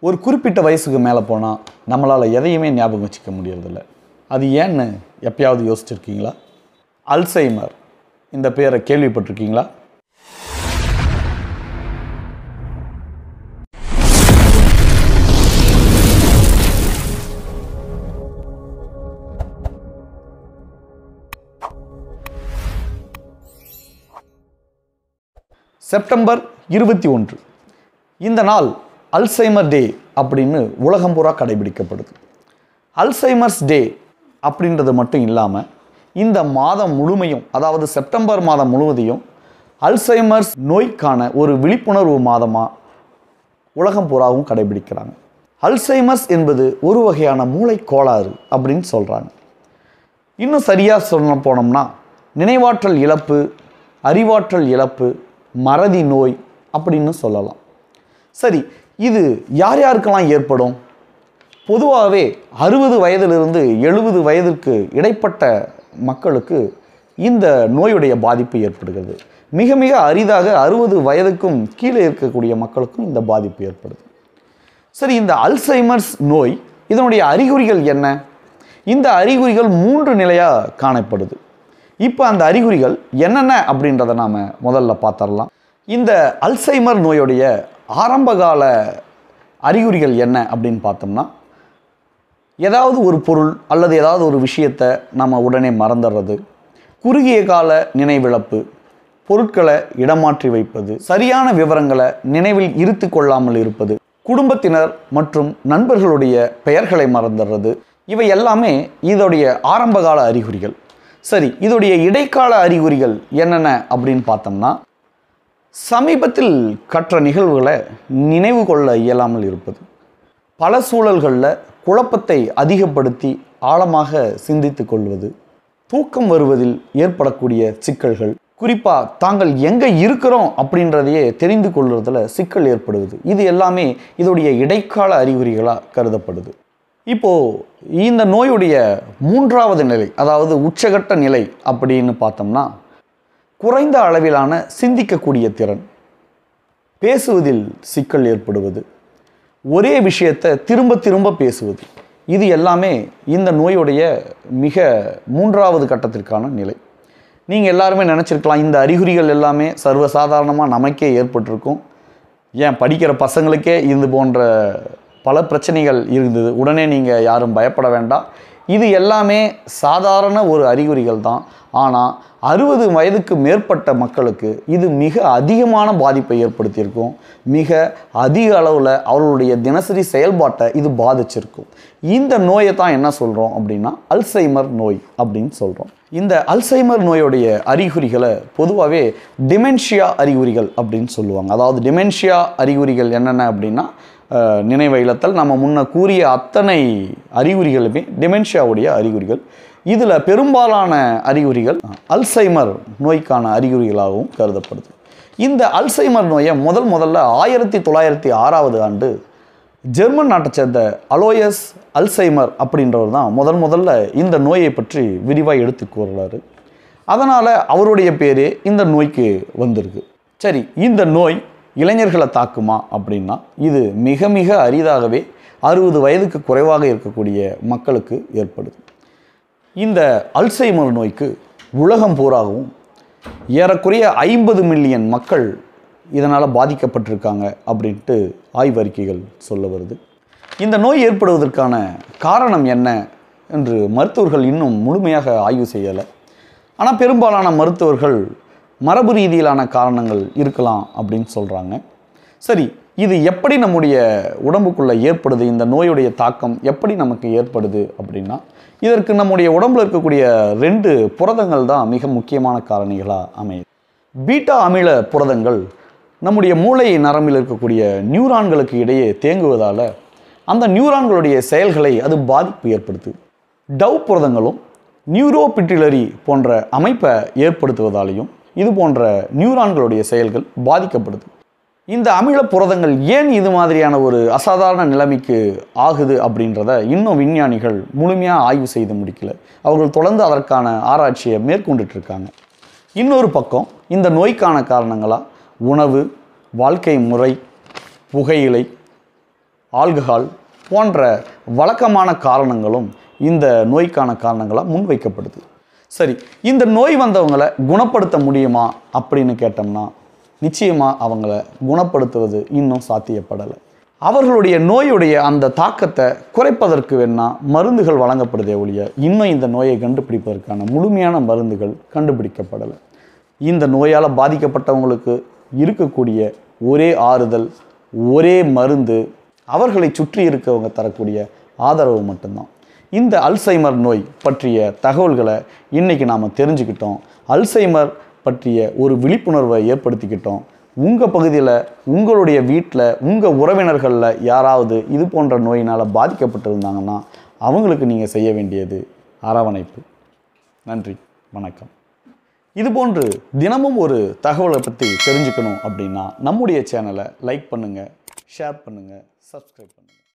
ஒரு குறிப்பிட்ட வயசுக்கு மேலே போனால் நம்மளால் எதையுமே ஞாபகம் வச்சுக்க முடியறதில்ல அது ஏன்னு எப்பயாவது யோசிச்சிருக்கீங்களா அல்சைமர் இந்த பேரை கேள்விப்பட்டிருக்கீங்களா செப்டம்பர் இருபத்தி ஒன்று இந்த நாள் அல்சைமர் டே அப்படின்னு உலகம் பூரா கடைபிடிக்கப்படுது அல்சைமர்ஸ் டே அப்படின்றது மட்டும் இல்லாமல் இந்த மாதம் முழுமையும் அதாவது செப்டம்பர் மாதம் முழுவதையும் அல்சைமர்ஸ் நோய்க்கான ஒரு விழிப்புணர்வு மாதமாக உலகம் பூராவும் கடைபிடிக்கிறாங்க அல்சைமர்ஸ் என்பது ஒரு வகையான மூளை கோளாறு அப்படின்னு சொல்கிறாங்க இன்னும் சரியாக சொல்ல போனோம்னா நினைவாற்றல் இழப்பு அறிவாற்றல் இழப்பு மறதி நோய் அப்படின்னு சொல்லலாம் சரி இது யார் யாருக்கெல்லாம் ஏற்படும் பொதுவாகவே அறுபது வயதிலிருந்து எழுபது வயதிற்கு இடைப்பட்ட மக்களுக்கு இந்த நோயுடைய பாதிப்பு ஏற்படுகிறது மிக மிக அரிதாக அறுபது வயதுக்கும் கீழே இருக்கக்கூடிய மக்களுக்கும் இந்த பாதிப்பு ஏற்படுது சரி இந்த அல்சைமர்ஸ் நோய் இதனுடைய அறிகுறிகள் என்ன இந்த அறிகுறிகள் மூன்று நிலையாக காணப்படுது இப்போ அந்த அறிகுறிகள் என்னென்ன அப்படின்றத நாம் முதல்ல பார்த்துடலாம் இந்த அல்சைமர் நோயுடைய ஆரம்பகால அறிகுறிகள் என்ன அப்படின்னு பார்த்தோம்னா ஏதாவது ஒரு பொருள் அல்லது ஏதாவது ஒரு விஷயத்தை நம்ம உடனே மறந்துடுறது குறுகிய கால நினைவிழப்பு பொருட்களை இடமாற்றி வைப்பது சரியான விவரங்களை நினைவில் இருத்து கொள்ளாமல் இருப்பது குடும்பத்தினர் மற்றும் நண்பர்களுடைய பெயர்களை மறந்துடுறது இவை எல்லாமே இதோடைய ஆரம்பகால அறிகுறிகள் சரி இதோடைய இடைக்கால அறிகுறிகள் என்னென்ன அப்படின்னு பார்த்தோம்னா சமீபத்தில் கற்ற நிகழ்வுகளை நினைவு கொள்ள இயலாமல் இருப்பது பல சூழல்களில் குழப்பத்தை அதிகப்படுத்தி ஆழமாக சிந்தித்து கொள்வது தூக்கம் வருவதில் ஏற்படக்கூடிய சிக்கல்கள் குறிப்பாக தாங்கள் எங்கே இருக்கிறோம் அப்படின்றதையே தெரிந்து கொள்வதில் சிக்கல் ஏற்படுவது இது எல்லாமே இதோடைய இடைக்கால அறிகுறிகளாக கருதப்படுது இப்போது இந்த நோயுடைய மூன்றாவது நிலை அதாவது உச்சகட்ட நிலை அப்படின்னு பார்த்தோம்னா குறைந்த அளவிலான சிந்திக்கக்கூடிய திறன் பேசுவதில் சிக்கல் ஏற்படுவது ஒரே விஷயத்தை திரும்ப திரும்ப பேசுவது இது எல்லாமே இந்த நோயுடைய மிக மூன்றாவது கட்டத்திற்கான நிலை நீங்கள் எல்லாருமே நினச்சிருக்கலாம் இந்த அறிகுறிகள் எல்லாமே சர்வசாதாரணமாக நமக்கே ஏற்பட்டிருக்கும் ஏன் படிக்கிற பசங்களுக்கே இது போன்ற பல பிரச்சனைகள் இருந்தது உடனே நீங்கள் யாரும் பயப்பட வேண்டாம் இது எல்லாமே சாதாரண ஒரு அறிகுறிகள் தான் ஆனால் அறுபது வயதுக்கு மேற்பட்ட மக்களுக்கு இது மிக அதிகமான பாதிப்பை ஏற்படுத்தியிருக்கும் மிக அதிக அளவில் அவர்களுடைய தினசரி செயல்பாட்டை இது பாதிச்சிருக்கும் இந்த நோயை தான் என்ன சொல்கிறோம் அப்படின்னா அல்சைமர் நோய் அப்படின்னு சொல்கிறோம் இந்த அல்சைமர் நோயுடைய அறிகுறிகளை பொதுவாகவே டிமென்ஷியா அறிகுறிகள் அப்படின்னு சொல்லுவாங்க அதாவது டிமென்ஷியா அறிகுறிகள் என்னென்ன அப்படின்னா அஹ், நினைவை இழத்தல் நம்ம முன்ன கூறிய அத்தனை அறிகுறிகளுமே டிமென்ஷியாவுடைய அறிகுறிகள் இதில் பெரும்பாலான அறிகுறிகள் அல்சைமர் நோய்க்கான அறிகுறிகளாகவும் கருதப்படுது இந்த அல்சைமர் நோயை முதல் முதல்ல ஆயிரத்தி தொள்ளாயிரத்தி ஆறாவது ஆண்டு ஜெர்மன் நாட்டை சேர்ந்த அலோயஸ் அல்சைமர் அப்படின்றவர் தான் முதல் முதல்ல இந்த நோயை பற்றி விரிவாக எடுத்து கூறுறாரு அதனால் அவருடைய பேரே இந்த நோய்க்கு வந்திருக்கு சரி இந்த நோய் இளைஞர்களை தாக்குமா அப்படின்னா இது மிக மிக அரிதாகவே அறுபது வயதுக்கு குறைவாக இருக்கக்கூடிய மக்களுக்கு ஏற்படுது இந்த அல்சைமர் நோய்க்கு உலகம் பூராகவும் ஏறக்குறைய ஐம்பது மில்லியன் மக்கள் இதனால் பாதிக்கப்பட்டிருக்காங்க அப்படின்ட்டு ஆய்வறிக்கைகள் சொல்ல வருது இந்த நோய் ஏற்படுவதற்கான காரணம் என்ன என்று மருத்துவர்கள் இன்னும் முழுமையாக ஆய்வு செய்யலை ஆனால் பெரும்பாலான மருத்துவர்கள் மரபு ரீதியிலான காரணங்கள் இருக்கலாம் அப்படின்னு சொல்கிறாங்க சரி இது எப்படி நம்முடைய உடம்புக்குள்ளே ஏற்படுது இந்த நோயுடைய தாக்கம் எப்படி நமக்கு ஏற்படுது அப்படின்னா இதற்கு நம்முடைய உடம்புல இருக்கக்கூடிய ரெண்டு புரதங்கள் தான் மிக முக்கியமான காரணிகளாக அமையுது பீட்டா அமில புரதங்கள் நம்முடைய மூளை நரம்பில் இருக்கக்கூடிய நியூரான்களுக்கு இடையே தேங்குவதால் அந்த நியூரான்களுடைய செயல்களை அது பாதிப்பு ஏற்படுத்துது டவ் புரதங்களும் நியூரோபிட்டிலரி போன்ற அமைப்பை ஏற்படுத்துவதாலையும் இது போன்ற நியூரான்களுடைய செயல்கள் பாதிக்கப்படுது இந்த அமில புரதங்கள் ஏன் இது மாதிரியான ஒரு அசாதாரண நிலைமைக்கு ஆகுது அப்படின்றத இன்னும் விஞ்ஞானிகள் முழுமையாக ஆய்வு செய்து முடிக்கல அவர்கள் தொடர்ந்து அதற்கான ஆராய்ச்சியை மேற்கொண்டுட்டு இருக்காங்க இன்னொரு பக்கம் இந்த நோய்க்கான காரணங்களாக உணவு வாழ்க்கை முறை புகையிலை ஆல்கஹால் போன்ற வழக்கமான காரணங்களும் இந்த நோய்க்கான காரணங்களாக முன்வைக்கப்படுது சரி இந்த நோய் வந்தவங்களை குணப்படுத்த முடியுமா அப்படின்னு கேட்டோம்னா நிச்சயமாக அவங்கள குணப்படுத்துவது இன்னும் சாத்தியப்படலை அவர்களுடைய நோயுடைய அந்த தாக்கத்தை குறைப்பதற்கு வேணா மருந்துகள் வழங்கப்படுதே ஒழிய இன்னும் இந்த நோயை கண்டுபிடிப்பதற்கான முழுமையான மருந்துகள் கண்டுபிடிக்கப்படலை இந்த நோயால் பாதிக்கப்பட்டவங்களுக்கு இருக்கக்கூடிய ஒரே ஆறுதல் ஒரே மருந்து அவர்களை சுற்றி இருக்கவங்க தரக்கூடிய ஆதரவு மட்டும்தான் இந்த அல்சைமர் நோய் பற்றிய தகவல்களை இன்னைக்கு நாம் தெரிஞ்சுக்கிட்டோம் அல்சைமர் பற்றிய ஒரு விழிப்புணர்வை ஏற்படுத்திக்கிட்டோம் உங்கள் பகுதியில் உங்களுடைய வீட்டில் உங்கள் உறவினர்களில் யாராவது இது போன்ற நோயினால் பாதிக்கப்பட்டிருந்தாங்கன்னா அவங்களுக்கு நீங்கள் செய்ய வேண்டியது அரவணைப்பு நன்றி வணக்கம் இதுபோன்று தினமும் ஒரு தகவலை பற்றி தெரிஞ்சுக்கணும் அப்படின்னா நம்முடைய சேனலை லைக் பண்ணுங்கள் ஷேர் பண்ணுங்கள் சப்ஸ்கிரைப் பண்ணுங்கள்